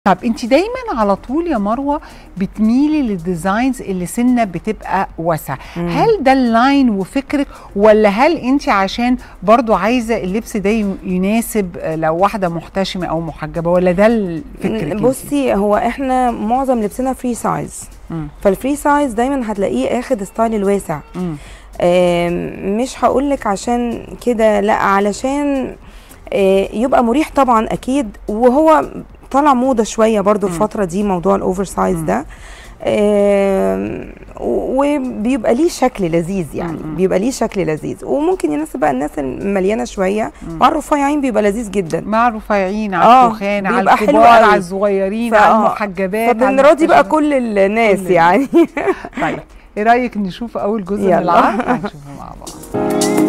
طب انت دايما على طول يا مروه بتميلي للديزاينز اللي سنه بتبقى واسع مم. هل ده اللاين وفكرك ولا هل انت عشان برضو عايزه اللبس ده ي- يناسب لو واحده محتشمه او محجبه ولا ده ال- فكرك انت؟ بصي هو احنا معظم لبسنا فري سايز مم. فالفري سايز دايما هتلاقيه اخد ستايل الواسع مم. آم، مش هقولك عشان كده لا علشان آه، يبقى مريح طبعا اكيد وهو طلع موضه شويه برضو مم. الفتره دي موضوع الاوفر سايز مم. ده آم، وبيبقى ليه شكل لذيذ يعني مم. بيبقى ليه شكل لذيذ وممكن يناسب بقى الناس المليانه شويه مم. مع الرفيعين بيبقى لذيذ جدا مع الرفيعين على آه، التخان على بيبقى حلو الكبار قوي. على الصغيرين فآه، على المحجبات على فبنراضي بقى المحتشمات. كل الناس كل يعني طيب ايه رايك نشوف اول جزء من يلا. العرض هنشوفه مع بعض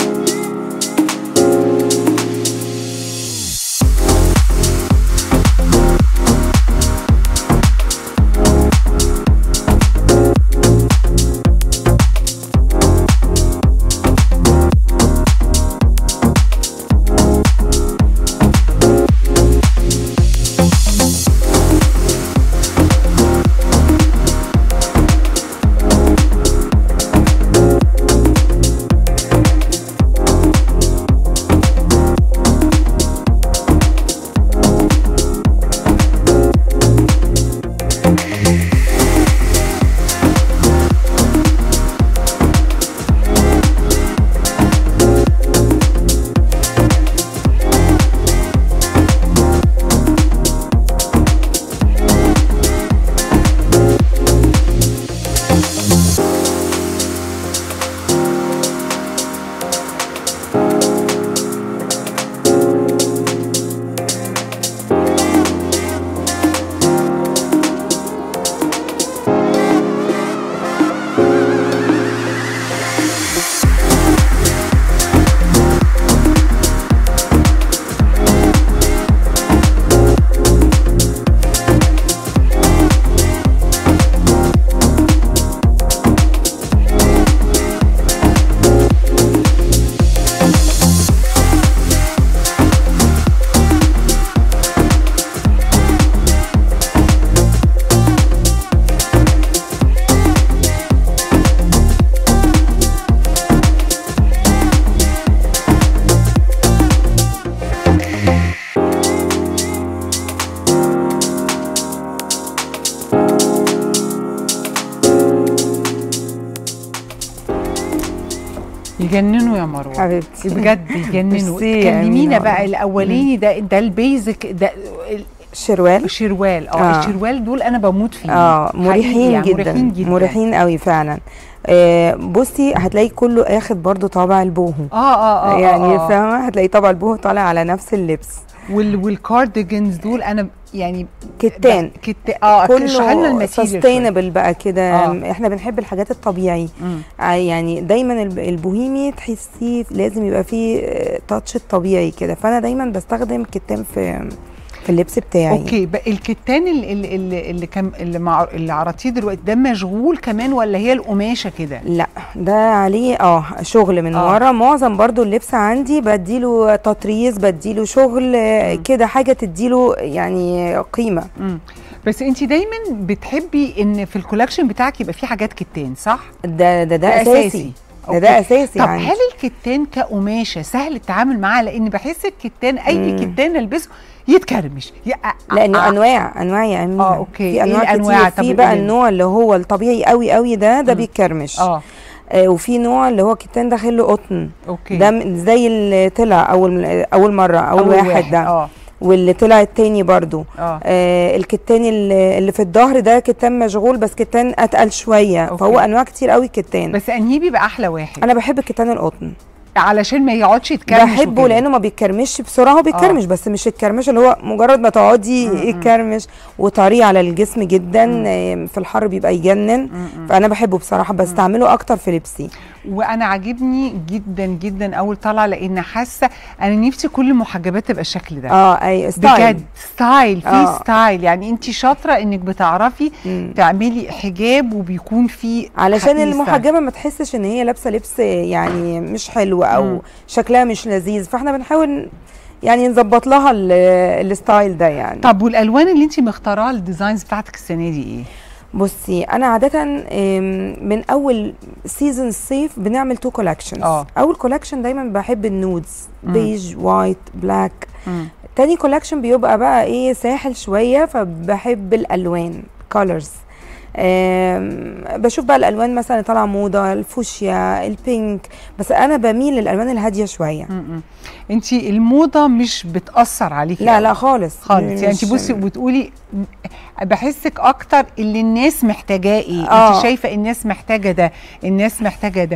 يجننوا يا مروه حبيبتي بجد يجننوا ميرسي يا كلمينا أمينة. بقى الاولاني ده ده البيزك ده شروال الشروال اه آه. الشروال دول انا بموت فيهم اه حقيقي مريحين يعني جدا مريحين جدا مريحين قوي فعلا آه بصي هتلاقي كله اخد برضو طابع البوهو اه اه اه يعني آه. فاهمه هتلاقي طابع البوهو طالع على نفس اللبس وال والكارديجنز دول انا يعني كتان كت اه اشرحي لنا كله الماتيريال شوية. سستينبل بقى كده آه. احنا بنحب الحاجات الطبيعي مم. آه، يعني دايما الب- البوهيمي تحسيه لازم يبقى فيه آه، تاتش الطبيعي كده فانا دايما بستخدم كتان في في اللبس بتاعي اوكي بقى الكتان اللي اللي اللي, اللي كان اللي, مع اللي عرضتيه دلوقتي ده مشغول كمان ولا هي القماشه كده لا ده عليه اه شغل من آه. ورا معظم برضو اللبس عندي بديله تطريز بديله شغل آه، مم. كده حاجه تديله يعني قيمه مم. بس انت دايما بتحبي ان في الكولكشن بتاعك يبقى في حاجات كتان صح ده ده ده, ده اساسي ده أوكي. ده اساسي طب عندي هل الكتان كقماشه سهل التعامل معاه لان بحس الكتان اي مم. كتان البسه يتكرمش ي- لانه آه. انواع انواع يا امينه آه، أوكي. في إيه انواع الأنواع؟ كتير طب في بقى قولي لي. النوع اللي هو الطبيعي قوي قوي ده ده مم. بيتكرمش اه آه وفي نوع اللي هو كتان داخل له قطن اوكي ده من- زي اللي طلع اول اول مره اول, أول واحد, ده اه واللي طلع التاني برضو اه آه الكتان اللي اللي في الظهر ده كتان مشغول بس كتان اتقل شويه أوكي. فهو انواع كتير قوي كتان بس انهي بيبقى احلى واحد انا بحب الكتان القطن علشان ما يقعدش يتكرمش بحبه وكده. لانه ما بيتكرمش بسرعه هو بيتكرمش بس مش الكرمش اللي هو مجرد ما تقعدي م- م. يتكرمش وطري على الجسم جدا م. آه، في الحر بيبقى يجنن م- م. فانا بحبه بصراحه بستعمله اكتر في لبسي وانا عاجبني جدا جدا اول طلعه لان حاسه انا نفسي كل المحجبات تبقى الشكل ده اه اي ستايل بجد ستايل في آه. ستايل يعني انت شاطره انك بتعرفي مم. تعملي حجاب وبيكون فيه علشان حقيقي ستايل. المحجبه ما تحسش ان هي لابسه لبس يعني مش حلو او مم. شكلها مش لذيذ فاحنا بنحاول يعني نظبط لها ال- الستايل ده يعني طب والالوان اللي انت مختاراها الديزاينز بتاعتك السنه دي ايه بصي انا عاده آم، من اول سيزون الصيف بنعمل تو كولكشنز آه. اول كولكشن دايما بحب النودز مم. بيج وايت بلاك مم. تاني كولكشن بيبقى بقى ايه ساحل شويه فبحب الالوان كولرز بشوف بقى الالوان مثلا اللي طالعه موضه الفوشيا البينك بس انا بميل للالوان الهاديه شويه انت الموضه مش بتاثر عليكي لا أوي. لا خالص خالص يعني انت مش- بصي وبتقولي بحسك اكتر اللي الناس محتاجاه ايه آه. انت شايفه الناس محتاجه ده الناس محتاجه ده